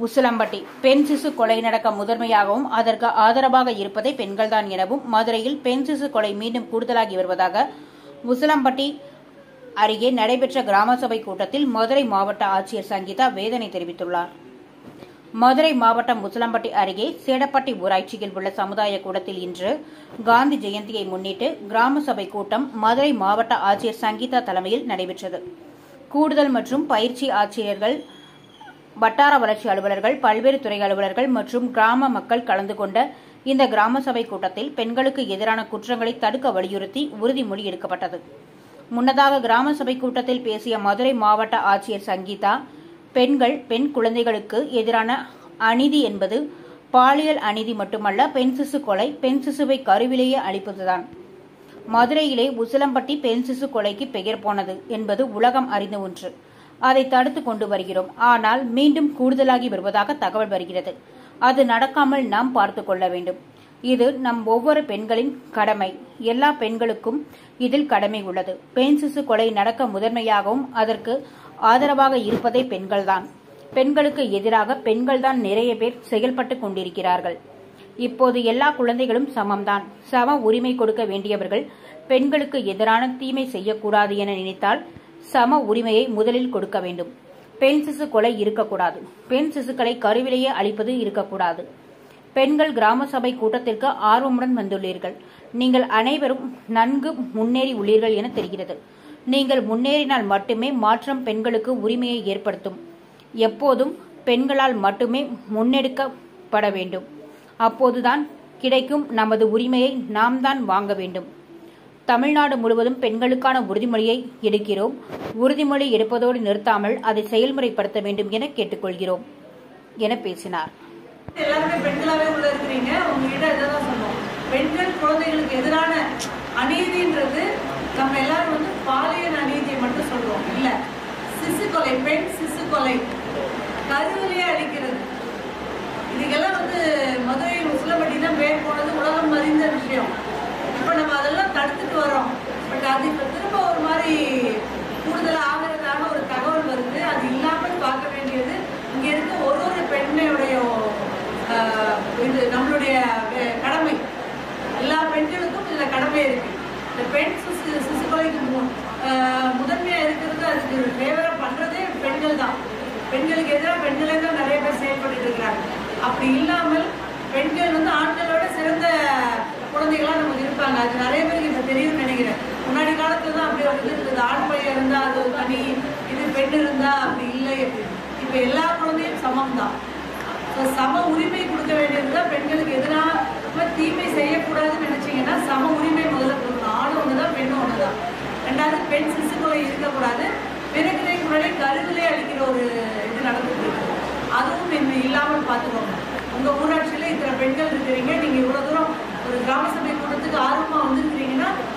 உசிலம்பட்டி பெண் சிசு கொலை நடக்க முதன்மையாகவும் அதற்கு ஆதரவாக இருப்பதை பெண்கள்தான் எனவும் மதுரையில் பெண் சிசு கொலை மீண்டும் கூடுதலாகி வருவதாக உசிலம்பட்டி அருகே நடைபெற்ற கிராம சபை கூட்டத்தில் மதுரை மாவட்ட ஆட்சியர் சங்கீதா வேதனை தெரிவித்துள்ளார் மதுரை மாவட்டம் முசலம்பட்டி அருகே சேடப்பட்டி ஊராட்சியில் உள்ள சமுதாய கூடத்தில் இன்று காந்தி ஜெயந்தியை முன்னிட்டு கிராம சபை கூட்டம் மதுரை மாவட்ட ஆட்சியர் சங்கீதா தலைமையில் நடைபெற்றது கூடுதல் மற்றும் பயிற்சி ஆட்சியர்கள் வட்டார வளர்ச்சி அலுவலர்கள் பல்வேறு துறை அலுவலர்கள் மற்றும் கிராம மக்கள் கலந்து கொண்ட இந்த கிராம சபை கூட்டத்தில் பெண்களுக்கு எதிரான குற்றங்களை தடுக்க வலியுறுத்தி உறுதிமொழி எடுக்கப்பட்டது முன்னதாக கிராம சபை கூட்டத்தில் பேசிய மதுரை மாவட்ட ஆட்சியர் சங்கீதா பெண்கள் பெண் குழந்தைகளுக்கு எதிரான அநீதி என்பது பாலியல் அநீதி மட்டுமல்ல பெண் சிசு கொலை பெண் சிசுவை கருவிலேயே அளிப்பதுதான் மதுரையிலே உசிலம்பட்டி பெண் சிசு கொலைக்கு பெயர் போனது என்பது உலகம் அறிந்த ஒன்று அதை தடுத்து கொண்டு வருகிறோம் ஆனால் மீண்டும் கூடுதலாகி வருவதாக தகவல் வருகிறது அது நடக்காமல் நாம் பார்த்து கொள்ள வேண்டும் இது நம் ஒவ்வொரு பெண்களின் கடமை எல்லா பெண்களுக்கும் இதில் கடமை உள்ளது பெண் சிசு கொலை நடக்க முதன்மையாகவும் அதற்கு ஆதரவாக இருப்பதே பெண்கள்தான் பெண்களுக்கு எதிராக பெண்கள்தான் நிறைய பேர் செயல்பட்டு கொண்டிருக்கிறார்கள் இப்போது எல்லா குழந்தைகளும் சமம்தான் சம உரிமை கொடுக்க வேண்டியவர்கள் பெண்களுக்கு எதிரான தீமை செய்யக்கூடாது என நினைத்தால் சம உரிமையை முதலில் கொடுக்க வேண்டும் பெண் சிசு கொலை இருக்கக்கூடாது பெண் சிசுக்களை கருவிலேயே அழிப்பது இருக்கக்கூடாது பெண்கள் கிராம சபை கூட்டத்திற்கு ஆர்வமுடன் வந்துள்ளீர்கள் நீங்கள் அனைவரும் நன்கு முன்னேறி உள்ளீர்கள் என தெரிகிறது நீங்கள் முன்னேறினால் மட்டுமே மாற்றம் பெண்களுக்கு உரிமையை ஏற்படுத்தும் எப்போதும் பெண்களால் மட்டுமே முன்னெடுக்கப்பட வேண்டும் அப்போதுதான் கிடைக்கும் நமது உரிமையை நாம் தான் வாங்க வேண்டும் தமிழ்நாடு முழுவதும் பெண்களுக்கான உறுதிமொழியை எடுக்கிறோம் உறுதிமொழி எடுப்பதோடு நிறுத்தாமல் அதை செயல்முறைப்படுத்த வேண்டும் என கேட்டுக்கொள்கிறோம் என பேசினார் எல்லாருமே பெண்களாவே உள்ள இருக்கிறீங்க உங்ககிட்ட இதான் சொன்னோம் பெண்கள் குழந்தைகளுக்கு எதிரான அநீதின்றது நம்ம எல்லாரும் வந்து பாலியல் அநீதியை மட்டும் சொல்றோம் இல்ல சிசு கொலை பெண் சிசு கொலை கருவிலேயே அழிக்கிறது இதுக்கெல்லாம் வந்து மதுரை முஸ்லம்பட்டி தான் பேர் போனது உலகம் அறிந்த விஷயம் இப்போ நம்ம அதெல்லாம் தடுத்துட்டு வரோம் பட் அது இப்போ திரும்ப ஒரு மாதிரி கூடுதலாக ஆகிறதாக ஒரு தகவல் வருது அது இல்லாமல் பார்க்க வேண்டியது இங்கே இருக்க ஒரு ஒரு பெண்ணையுடைய ஆஹ், இது நம்மளுடைய வே- கடமை எல்லா பெண்களுக்கும் இதில் கடமை இருக்கு இந்த பெண் சிசு சிசு கொலைக்கு மு- ஆஹ், முதன்மையா இருக்கிறது அதுக்கு ஃபேவராக பண்ணுறதே பெண்கள் தான் பெண்களுக்கு எதிராக பெண்களே தான் நிறைய பேர் செயல்பட்டு இருக்கிறாங்க அப்படி இல்லாமல் பெண்கள் வந்து ஆண்களோட சிறந்த குழந்தைகளா நமக்கு இருப்பாங்க அது நிறைய பேருக்கு இப்போ தெரியும்னு நினைக்கிறேன் முன்னாடி காலத்துல தான் அப்படி ஒரு இது இருந்தது ஆண் பையன் இருந்தா அது ஒரு தனி இது பெண் இருந்தா அப்படி இல்லை அப்படின்னு இப்போ எல்லா குழந்தையும் சமம் தான் ஸோ சம உரிமை கொடுக்க வேண்டியது தான் பெண்களுக்கு எதிராக தீமை செய்யக்கூடாதுன்னு நினைச்சீங்கன்னா சம உரிமை முதல்ல கொடுக்கணும் ஆண் ஒன்று தான் பெண் ஒன்று தான் ரெண்டாவது பெண் சிசு கொலை இருக்கக்கூடாது பிறகுதைக்கு முன்னாடி கருவிலே அளிக்கிற ஒரு இது நடந்துட்டு இருக்கு அதுவும் இன்னும் இல்லாமல் பார்த்துக்கோங்க உங்கள் ஊராட்சியில் இத்தனை பெண்கள் இருக்கிறீங்க நீங்கள் இவ்வளோ தூரம் ஒரு கிராம சபை கூட்டத்துக்கு ஆர்வமாக வந்திருக்கிறீங்கன்னா